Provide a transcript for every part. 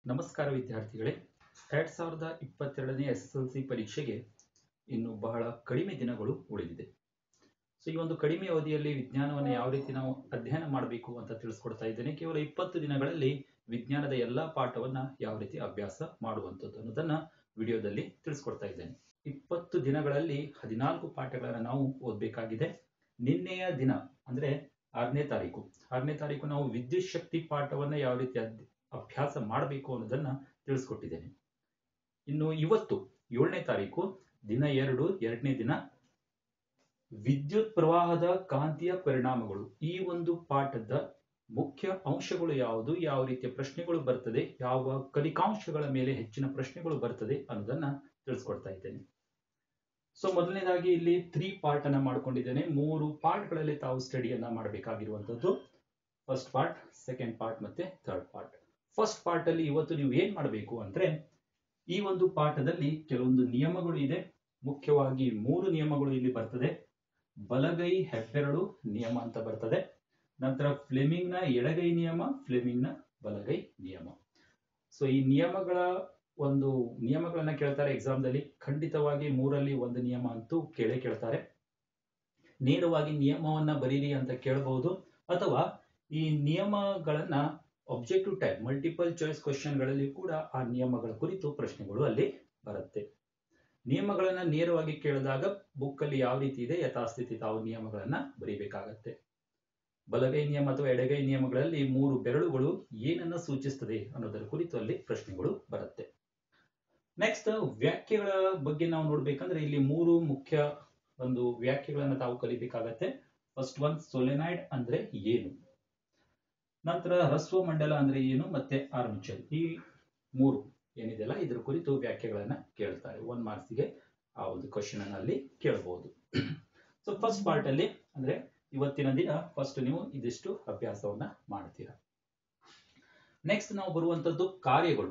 ನಮಸ್ಕಾರ ವಿದ್ಯಾರ್ಥಿಗಳೇ ಎರಡ್ ಸಾವಿರದ ಇಪ್ಪತ್ತೆರಡನೇ ಎಸ್ ಎಸ್ ಎಲ್ ಸಿ ಪರೀಕ್ಷೆಗೆ ಇನ್ನು ಬಹಳ ಕಡಿಮೆ ದಿನಗಳು ಉಳಿದಿದೆ ಸೊ ಈ ಒಂದು ಕಡಿಮೆ ಅವಧಿಯಲ್ಲಿ ವಿಜ್ಞಾನವನ್ನು ಯಾವ ರೀತಿ ನಾವು ಅಧ್ಯಯನ ಮಾಡಬೇಕು ಅಂತ ತಿಳಿಸ್ಕೊಡ್ತಾ ಇದ್ದೇನೆ ಕೇವಲ ಇಪ್ಪತ್ತು ದಿನಗಳಲ್ಲಿ ವಿಜ್ಞಾನದ ಎಲ್ಲಾ ಪಾಠವನ್ನ ಯಾವ ರೀತಿ ಅಭ್ಯಾಸ ಮಾಡುವಂಥದ್ದು ಅನ್ನೋದನ್ನ ವಿಡಿಯೋದಲ್ಲಿ ತಿಳಿಸ್ಕೊಡ್ತಾ ಇದ್ದೇನೆ ಇಪ್ಪತ್ತು ದಿನಗಳಲ್ಲಿ ಹದಿನಾಲ್ಕು ಪಾಠಗಳನ್ನ ನಾವು ಓದಬೇಕಾಗಿದೆ ನಿನ್ನೆಯ ದಿನ ಅಂದ್ರೆ ಆರನೇ ತಾರೀಕು ಆರನೇ ತಾರೀಕು ನಾವು ವಿದ್ಯುತ್ ಶಕ್ತಿ ಪಾಠವನ್ನ ಯಾವ ರೀತಿ ಅಧ್ಯ- ಅಭ್ಯಾಸ ಮಾಡಬೇಕು ಅನ್ನೋದನ್ನ ತಿಳಿಸ್ಕೊಟ್ಟಿದ್ದೇನೆ ಇನ್ನು ಇವತ್ತು ಏಳನೇ ತಾರೀಕು ದಿನ ಎರಡು ಎರಡನೇ ದಿನ ವಿದ್ಯುತ್ ಪ್ರವಾಹದ ಕಾಂತೀಯ ಪರಿಣಾಮಗಳು ಈ ಒಂದು ಪಾಠದ ಮುಖ್ಯ ಅಂಶಗಳು ಯಾವುದು ಯಾವ ರೀತಿಯ ಪ್ರಶ್ನೆಗಳು ಬರ್ತದೆ ಯಾವ ಕಲಿಕಾಂಶಗಳ ಮೇಲೆ ಹೆಚ್ಚಿನ ಪ್ರಶ್ನೆಗಳು ಬರ್ತದೆ ಅನ್ನೋದನ್ನ ತಿಳಿಸ್ಕೊಡ್ತಾ ಇದ್ದೇನೆ ಸೊ ಮೊದಲನೇದಾಗಿ ಇಲ್ಲಿ ತ್ರೀ ಪಾರ್ಟ್ ಅನ್ನ ಮಾಡ್ಕೊಂಡಿದ್ದೇನೆ ಮೂರು ಪಾರ್ಟ್ಗಳಲ್ಲಿ ತಾವು ಸ್ಟಡಿಯನ್ನ ಮಾಡಬೇಕಾಗಿರುವಂತದ್ದು ಫಸ್ಟ್ ಪಾರ್ಟ್ ಸೆಕೆಂಡ್ ಪಾರ್ಟ್ ಮತ್ತೆ ಥರ್ಡ್ ಪಾರ್ಟ್ ಫಸ್ಟ್ ಪಾರ್ಟ್ ಅಲ್ಲಿ ಇವತ್ತು ನೀವು ಏನ್ ಮಾಡಬೇಕು ಅಂದ್ರೆ ಈ ಒಂದು ಪಾಠದಲ್ಲಿ ಕೆಲವೊಂದು ನಿಯಮಗಳು ಇದೆ ಮುಖ್ಯವಾಗಿ ಮೂರು ನಿಯಮಗಳು ಇಲ್ಲಿ ಬರ್ತದೆ ಬಲಗೈ ಹೆಬ್ಬೆರಳು ನಿಯಮ ಅಂತ ಬರ್ತದೆ ನಂತರ ಫ್ಲೆಮಿಂಗ್ ನ ಎಡಗೈ ನಿಯಮ ಫ್ಲೆಮಿಂಗ್ ನ ಬಲಗೈ ನಿಯಮ ಸೊ ಈ ನಿಯಮಗಳ ಒಂದು ನಿಯಮಗಳನ್ನ ಕೇಳ್ತಾರೆ ಎಕ್ಸಾಮ್ ದಲ್ಲಿ ಖಂಡಿತವಾಗಿ ಮೂರಲ್ಲಿ ಒಂದು ನಿಯಮ ಅಂತೂ ಕೇಳೇ ಕೇಳ್ತಾರೆ ನೇರವಾಗಿ ನಿಯಮವನ್ನ ಬರೀರಿ ಅಂತ ಕೇಳಬಹುದು ಅಥವಾ ಈ ನಿಯಮಗಳನ್ನ ಆಬ್ಜೆಕ್ಟಿವ್ ಟೈಪ್ ಮಲ್ಟಿಪಲ್ ಚಾಯ್ಸ್ ಕ್ವಶನ್ಗಳಲ್ಲಿ ಕೂಡ ಆ ನಿಯಮಗಳ ಕುರಿತು ಪ್ರಶ್ನೆಗಳು ಅಲ್ಲಿ ಬರುತ್ತೆ ನಿಯಮಗಳನ್ನ ನೇರವಾಗಿ ಕೇಳಿದಾಗ ಬುಕ್ ಅಲ್ಲಿ ಯಾವ ರೀತಿ ಇದೆ ಯಥಾಸ್ಥಿತಿ ತಾವು ನಿಯಮಗಳನ್ನ ಬರೀಬೇಕಾಗತ್ತೆ ಬಲಗೈ ನಿಯಮ ಅಥವಾ ಎಡಗೈ ನಿಯಮಗಳಲ್ಲಿ ಮೂರು ಬೆರಳುಗಳು ಏನನ್ನ ಸೂಚಿಸ್ತದೆ ಅನ್ನೋದರ ಕುರಿತು ಅಲ್ಲಿ ಪ್ರಶ್ನೆಗಳು ಬರುತ್ತೆ ನೆಕ್ಸ್ಟ್ ವ್ಯಾಖ್ಯೆಗಳ ಬಗ್ಗೆ ನಾವು ನೋಡ್ಬೇಕಂದ್ರೆ ಇಲ್ಲಿ ಮೂರು ಮುಖ್ಯ ಒಂದು ವ್ಯಾಖ್ಯೆಗಳನ್ನ ತಾವು ಕಲಿಬೇಕಾಗತ್ತೆ ಫಸ್ಟ್ ಒನ್ ಸೊಲೆನಾಯ್ಡ್ ಅಂದ್ರೆ ಏನು ನಂತರ ಹ್ರಸ್ವ ಮಂಡಲ ಅಂದ್ರೆ ಏನು ಮತ್ತೆ ಆರ್ಮಿಚರ್ ಈ ಮೂರು ಏನಿದೆಯಲ್ಲ ಇದ್ರ ಕುರಿತು ವ್ಯಾಖ್ಯೆಗಳನ್ನ ಕೇಳ್ತಾರೆ ಒನ್ ಮಾರ್ಕ್ಸ್ಗೆ ಆ ಒಂದು ಕ್ವಶನ್ ಅನ್ನ ಅಲ್ಲಿ ಕೇಳಬಹುದು ಸೊ ಫಸ್ಟ್ ಪಾರ್ಟ್ ಅಲ್ಲಿ ಅಂದ್ರೆ ಇವತ್ತಿನ ದಿನ ಫಸ್ಟ್ ನೀವು ಇದಿಷ್ಟು ಅಭ್ಯಾಸವನ್ನ ಮಾಡ್ತೀರಾ ನೆಕ್ಸ್ಟ್ ನಾವು ಬರುವಂತದ್ದು ಕಾರ್ಯಗಳು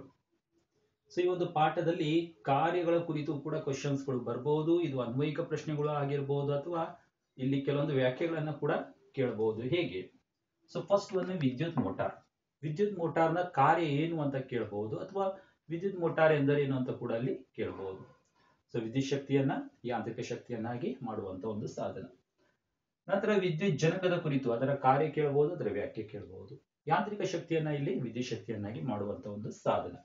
ಸೊ ಈ ಒಂದು ಪಾಠದಲ್ಲಿ ಕಾರ್ಯಗಳ ಕುರಿತು ಕೂಡ ಕ್ವಶನ್ಸ್ ಗಳು ಬರಬಹುದು ಇದು ಅನ್ವಯಿಕ ಪ್ರಶ್ನೆಗಳು ಆಗಿರಬಹುದು ಅಥವಾ ಇಲ್ಲಿ ಕೆಲವೊಂದು ವ್ಯಾಖ್ಯೆಗಳನ್ನ ಕೂಡ ಕೇಳಬಹುದು ಹೇಗೆ ಸೊ ಫಸ್ಟ್ ಒಂದು ವಿದ್ಯುತ್ ಮೋಟಾರ್ ವಿದ್ಯುತ್ ಮೋಟಾರ್ನ ಕಾರ್ಯ ಏನು ಅಂತ ಕೇಳಬಹುದು ಅಥವಾ ವಿದ್ಯುತ್ ಮೋಟಾರ್ ಎಂದರೇನು ಅಂತ ಕೂಡ ಅಲ್ಲಿ ಕೇಳಬಹುದು ಸೊ ವಿದ್ಯುತ್ ಶಕ್ತಿಯನ್ನ ಯಾಂತ್ರಿಕ ಶಕ್ತಿಯನ್ನಾಗಿ ಮಾಡುವಂತ ಒಂದು ಸಾಧನ ನಂತರ ವಿದ್ಯುತ್ ಜನಕದ ಕುರಿತು ಅದರ ಕಾರ್ಯ ಕೇಳಬಹುದು ಅದರ ವ್ಯಾಖ್ಯೆ ಕೇಳಬಹುದು ಯಾಂತ್ರಿಕ ಶಕ್ತಿಯನ್ನ ಇಲ್ಲಿ ವಿದ್ಯುತ್ ಶಕ್ತಿಯನ್ನಾಗಿ ಮಾಡುವಂತ ಒಂದು ಸಾಧನ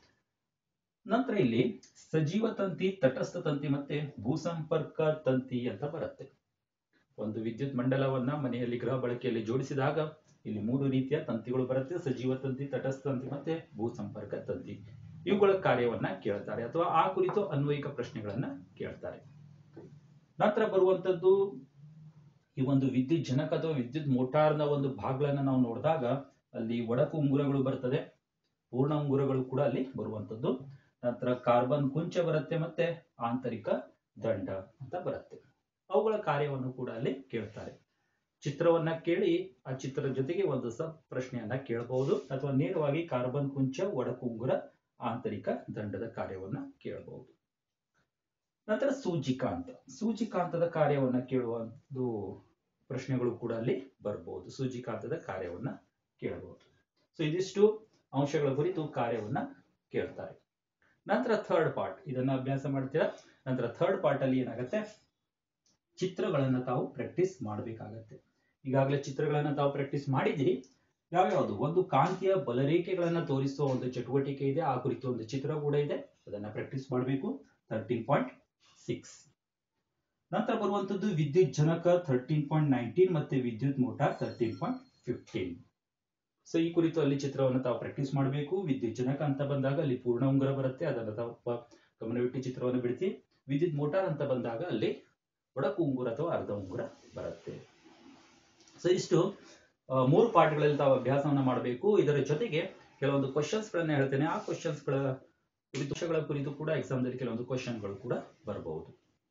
ನಂತರ ಇಲ್ಲಿ ಸಜೀವ ತಂತಿ ತಟಸ್ಥ ತಂತಿ ಮತ್ತೆ ಭೂಸಂಪರ್ಕ ತಂತಿ ಅಂತ ಬರುತ್ತೆ ಒಂದು ವಿದ್ಯುತ್ ಮಂಡಲವನ್ನ ಮನೆಯಲ್ಲಿ ಗೃಹ ಬಳಕೆಯಲ್ಲಿ ಜೋಡಿಸಿದಾಗ ಇಲ್ಲಿ ಮೂರು ರೀತಿಯ ತಂತಿಗಳು ಬರುತ್ತೆ ಸಜೀವ ತಂತಿ ತಟಸ್ಥ ತಂತಿ ಮತ್ತೆ ಭೂ ಸಂಪರ್ಕ ತಂತಿ ಇವುಗಳ ಕಾರ್ಯವನ್ನ ಕೇಳ್ತಾರೆ ಅಥವಾ ಆ ಕುರಿತು ಅನ್ವಯಿಕ ಪ್ರಶ್ನೆಗಳನ್ನ ಕೇಳ್ತಾರೆ ನಂತರ ಬರುವಂತದ್ದು ಈ ಒಂದು ವಿದ್ಯುತ್ ಜನಕ ಅಥವಾ ವಿದ್ಯುತ್ ಮೋಟಾರ್ನ ಒಂದು ಭಾಗಗಳನ್ನ ನಾವು ನೋಡಿದಾಗ ಅಲ್ಲಿ ಒಡಕು ಉಂಗುರಗಳು ಬರ್ತದೆ ಪೂರ್ಣ ಉಂಗುರಗಳು ಕೂಡ ಅಲ್ಲಿ ಬರುವಂತದ್ದು ನಂತರ ಕಾರ್ಬನ್ ಕುಂಚ ಬರುತ್ತೆ ಮತ್ತೆ ಆಂತರಿಕ ದಂಡ ಅಂತ ಬರುತ್ತೆ ಅವುಗಳ ಕಾರ್ಯವನ್ನು ಕೂಡ ಅಲ್ಲಿ ಕೇಳ್ತಾರೆ ಚಿತ್ರವನ್ನ ಕೇಳಿ ಆ ಚಿತ್ರದ ಜೊತೆಗೆ ಒಂದು ಸ ಪ್ರಶ್ನೆಯನ್ನ ಕೇಳಬಹುದು ಅಥವಾ ನೇರವಾಗಿ ಕಾರ್ಬನ್ ಕುಂಚ ಒಡಕು ಉಂಗುರ ಆಂತರಿಕ ದಂಡದ ಕಾರ್ಯವನ್ನ ಕೇಳಬಹುದು ನಂತರ ಸೂಜಿಕಾಂತ ಸೂಜಿಕಾಂತದ ಕಾರ್ಯವನ್ನ ಕೇಳುವ ಒಂದು ಪ್ರಶ್ನೆಗಳು ಕೂಡ ಅಲ್ಲಿ ಬರಬಹುದು ಸೂಜಿಕಾಂತದ ಕಾರ್ಯವನ್ನ ಕೇಳಬಹುದು ಸೊ ಇದಿಷ್ಟು ಅಂಶಗಳ ಕುರಿತು ಕಾರ್ಯವನ್ನ ಕೇಳ್ತಾರೆ ನಂತರ ಥರ್ಡ್ ಪಾರ್ಟ್ ಇದನ್ನ ಅಭ್ಯಾಸ ಮಾಡ್ತೀರಾ ನಂತರ ಥರ್ಡ್ ಪಾರ್ಟ್ ಅಲ್ಲಿ ಏನಾಗುತ್ತೆ ಚಿತ್ರಗಳನ್ನ ತಾವು ಪ್ರಾಕ್ಟೀಸ್ ಮಾಡಬೇಕಾಗತ್ತೆ ಈಗಾಗಲೇ ಚಿತ್ರಗಳನ್ನ ತಾವು ಪ್ರಾಕ್ಟೀಸ್ ಮಾಡಿದಿರಿ ಯಾವ್ಯಾವುದು ಒಂದು ಕಾಂತಿಯ ಬಲರೇಖೆಗಳನ್ನ ತೋರಿಸುವ ಒಂದು ಚಟುವಟಿಕೆ ಇದೆ ಆ ಕುರಿತು ಒಂದು ಚಿತ್ರ ಕೂಡ ಇದೆ ಅದನ್ನ ಪ್ರಾಕ್ಟೀಸ್ ಮಾಡಬೇಕು ತರ್ಟೀನ್ ಪಾಯಿಂಟ್ ಸಿಕ್ಸ್ ನಂತರ ಬರುವಂತದ್ದು ವಿದ್ಯುತ್ ಜನಕ ತರ್ಟೀನ್ ಪಾಯಿಂಟ್ ನೈನ್ಟೀನ್ ಮತ್ತೆ ವಿದ್ಯುತ್ motor thirteen point fifteen so ಈ ಕುರಿತು ಅಲ್ಲಿ ಚಿತ್ರವನ್ನು ತಾವು ಪ್ರಾಕ್ಟೀಸ್ ಮಾಡಬೇಕು ವಿದ್ಯುತ್ ಜನಕ ಅಂತ ಬಂದಾಗ ಅಲ್ಲಿ ಪೂರ್ಣ ಉಂಗುರ ಬರುತ್ತೆ ಅದನ್ನು ತಾವು ಪ- ಗಮನವಿಟ್ಟು ಚಿತ್ರವನ್ನು ಬಿಡಿಸಿ ವಿದ್ಯುತ್ ಮೋಟಾರ್ ಅಂತ ಬಂದಾಗ ಅಲ್ಲಿ ಒಡಕು ಉಂಗುರ ಅಥವಾ ಅರ್ಧ ಉಂಗುರ ಬರುತ್ತೆ ಸೊ ಇಷ್ಟು ಆ, ಮೂರು ಪಾಠಗಳಲ್ಲಿ ತಾವು ಅಭ್ಯಾಸವನ್ನ ಮಾಡಬೇಕು ಇದರ ಜೊತೆಗೆ ಕೆಲವೊಂದು ಕ್ವಶನ್ಸ್ ಗಳನ್ನ ಹೇಳ್ತೇನೆ ಆ ಕ್ವಶನ್ಸ್ ಗಳ ಕುರಿತು ಅಂಶಗಳ ಕುರಿತು ಕೂಡ ಎಕ್ಸಾಮ್ ದಲ್ಲಿ ಕೆಲವೊಂದು ಕ್ವಶನ್ಗಳು ಕೂಡ ಬರಬಹುದು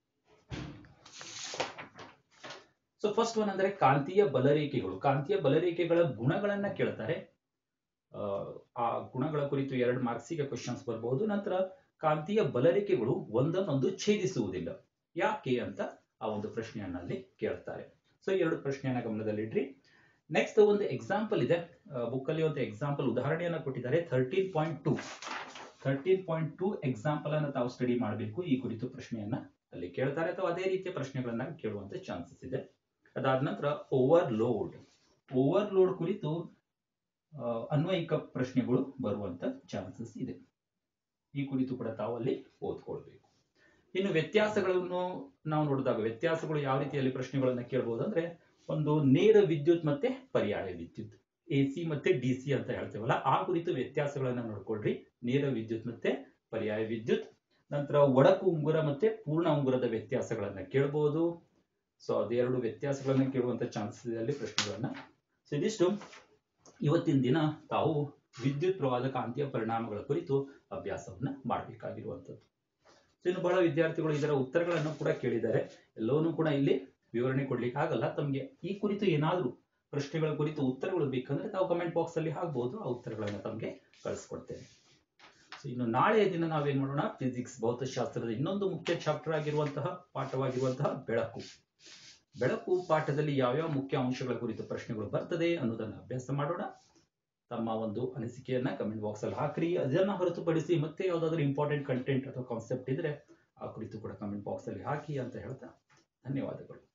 ಸೊ ಫಸ್ಟ್ ಒನ್ ಅಂದ್ರೆ ಕಾಂತೀಯ ಬಲರೇಖೆಗಳು ಕಾಂತೀಯ ಬಲರೇಖೆಗಳ ಗುಣಗಳನ್ನ ಕೇಳ್ತಾರೆ ಆ, ಆ ಗುಣಗಳ ಕುರಿತು ಎರಡು ಮಾರ್ಕ್ಸಿಗೆ ಕ್ವಶನ್ಸ್ ಬರಬಹುದು ನಂತರ ಕಾಂತೀಯ ಬಲರೇಖೆಗಳು ಒಂದನ್ನೊಂದು ಛೇದಿಸುವುದಿಲ್ಲ ಯಾಕೆ ಅಂತ ಆ ಒಂದು ಪ್ರಶ್ನೆಯನ್ನ ಅಲ್ಲಿ ಕೇಳ್ತಾರೆ ಸೊ ಎರಡು ಪ್ರಶ್ನೆಯನ್ನ ಗಮನದಲ್ಲಿಡ್ರಿ ನೆಕ್ಸ್ಟ್ ಒಂದು ಎಕ್ಸಾಂಪಲ್ ಇದೆ ಬುಕ್ ಅಲ್ಲಿ ಒಂದು ಎಕ್ಸಾಂಪಲ್ ಉದಾಹರಣೆಯನ್ನ ಕೊಟ್ಟಿದ್ದಾರೆ thirteen point two thirteen point two example ಅನ್ನ ತಾವು ಸ್ಟಡಿ ಮಾಡಬೇಕು ಈ ಕುರಿತು ಪ್ರಶ್ನೆಯನ್ನ ಅಲ್ಲಿ ಕೇಳ್ತಾರೆ ಅಥವಾ ಅದೇ ರೀತಿಯ ಪ್ರಶ್ನೆಗಳನ್ನ ಕೇಳುವಂತ ಚಾನ್ಸಸ್ ಇದೆ ಅದಾದ ನಂತರ ಓವರ್ಲೋಡ್ ಓವರ್ಲೋಡ್ ಕುರಿತು ಆ, ಅನ್ವಯಿಕ ಪ್ರಶ್ನೆಗಳು ಬರುವಂತ ಚಾನ್ಸಸ್ ಇದೆ ಈ ಕುರಿತು ಕೂಡ ತಾವು ಅಲ್ಲಿ ಓದ್ಕೊಳ್ಬೇಕು ಇನ್ನು ವ್ಯತ್ಯಾಸಗಳನ್ನು ನಾವು ನೋಡಿದಾಗ ವ್ಯತ್ಯಾಸಗಳು ಯಾವ ರೀತಿಯಲ್ಲಿ ಪ್ರಶ್ನೆಗಳನ್ನ ಕೇಳಬಹುದು ಅಂದ್ರೆ ಒಂದು ನೇರ ವಿದ್ಯುತ್ ಮತ್ತೆ ಪರ್ಯಾಯ ವಿದ್ಯುತ್ ಎ ಸಿ ಮತ್ತೆ ಡಿ ಸಿ ಅಂತ ಹೇಳ್ತೇವಲ್ಲ ಆ ಕುರಿತು ವ್ಯತ್ಯಾಸಗಳನ್ನ ನೋಡ್ಕೊಳ್ರಿ ನೇರ ವಿದ್ಯುತ್ ಮತ್ತೆ ಪರ್ಯಾಯ ವಿದ್ಯುತ್ ನಂತರ ಒಡಕು ಉಂಗುರ ಮತ್ತೆ ಪೂರ್ಣ ಉಂಗುರದ ವ್ಯತ್ಯಾಸಗಳನ್ನ ಕೇಳಬಹುದು ಸೊ ಅದೆರಡು ವ್ಯತ್ಯಾಸಗಳನ್ನ ಕೇಳುವಂತ ಚಾನ್ಸಸ್ ಇದೆ ಅಲ್ಲಿ ಪ್ರಶ್ನೆಗಳನ್ನ ಸೊ ಇದಿಷ್ಟು ಇವತ್ತಿನ ದಿನ ತಾವು ವಿದ್ಯುತ್ ಪ್ರವಾಹದ ಕಾಂತೀಯ ಪರಿಣಾಮಗಳ ಕುರಿತು ಅಭ್ಯಾಸವನ್ನ ಮಾಡಬೇಕಾಗಿರುವಂತದ್ದು ಸೊ ಇನ್ನು ಬಹಳ ವಿದ್ಯಾರ್ಥಿಗಳು ಇದರ ಉತ್ತರಗಳನ್ನು ಕೂಡ ಕೇಳಿದ್ದಾರೆ ಎಲ್ಲವನ್ನೂ ಕೂಡ ಇಲ್ಲಿ ವಿವರಣೆ ಕೊಡ್ಲಿಕ್ಕೆ ಆಗಲ್ಲ ತಮಗೆ ಈ ಕುರಿತು ಏನಾದರೂ ಪ್ರಶ್ನೆಗಳ ಕುರಿತು ಉತ್ತರಗಳು ಬೇಕಂದ್ರೆ ತಾವು ಕಮೆಂಟ್ ಬಾಕ್ಸ್ ಅಲ್ಲಿ ಹಾಕ್ಬಹುದು ಆ ಉತ್ತರಗಳನ್ನು ತಮಗೆ ಕಳಿಸ್ಕೊಡ್ತೇನೆ ಸೊ ಇನ್ನು ನಾಳೆಯ ದಿನ ನಾವೇನ್ ಮಾಡೋಣ ಫಿಸಿಕ್ಸ್ ಭೌತಶಾಸ್ತ್ರದ ಇನ್ನೊಂದು ಮುಖ್ಯ ಚಾಪ್ಟರ್ ಆಗಿರುವಂತಹ ಪಾಠವಾಗಿರುವಂತಹ ಬೆಳಕು ಬೆಳಕು ಪಾಠದಲ್ಲಿ ಯಾವ್ಯಾವ ಮುಖ್ಯ ಅಂಶಗಳ ಕುರಿತು ಪ್ರಶ್ನೆಗಳು ಬರ್ತದೆ ಅನ್ನೋದನ್ನ ಅಭ್ಯಾಸ ಮಾಡೋಣ ತಮ್ಮ ಒಂದು ಅನಿಸಿಕೆಯನ್ನ ಕಮೆಂಟ್ ಬಾಕ್ಸ್ ಅಲ್ಲಿ ಹಾಕ್ರಿ ಅದನ್ನ ಹೊರತುಪಡಿಸಿ ಮತ್ತೆ ಯಾವ್ದಾದ್ರು ಇಂಪಾರ್ಟೆಂಟ್ ಕಂಟೆಂಟ್ ಅಥವಾ ಕಾನ್ಸೆಪ್ಟ್ ಇದ್ರೆ ಆ ಕುರಿತು ಕೂಡ ಕಮೆಂಟ್ ಬಾಕ್ಸ್ ಅಲ್ಲಿ ಹಾಕಿ ಅಂತ ಹೇಳ್ತಾ ಧನ್ಯವಾದಗಳು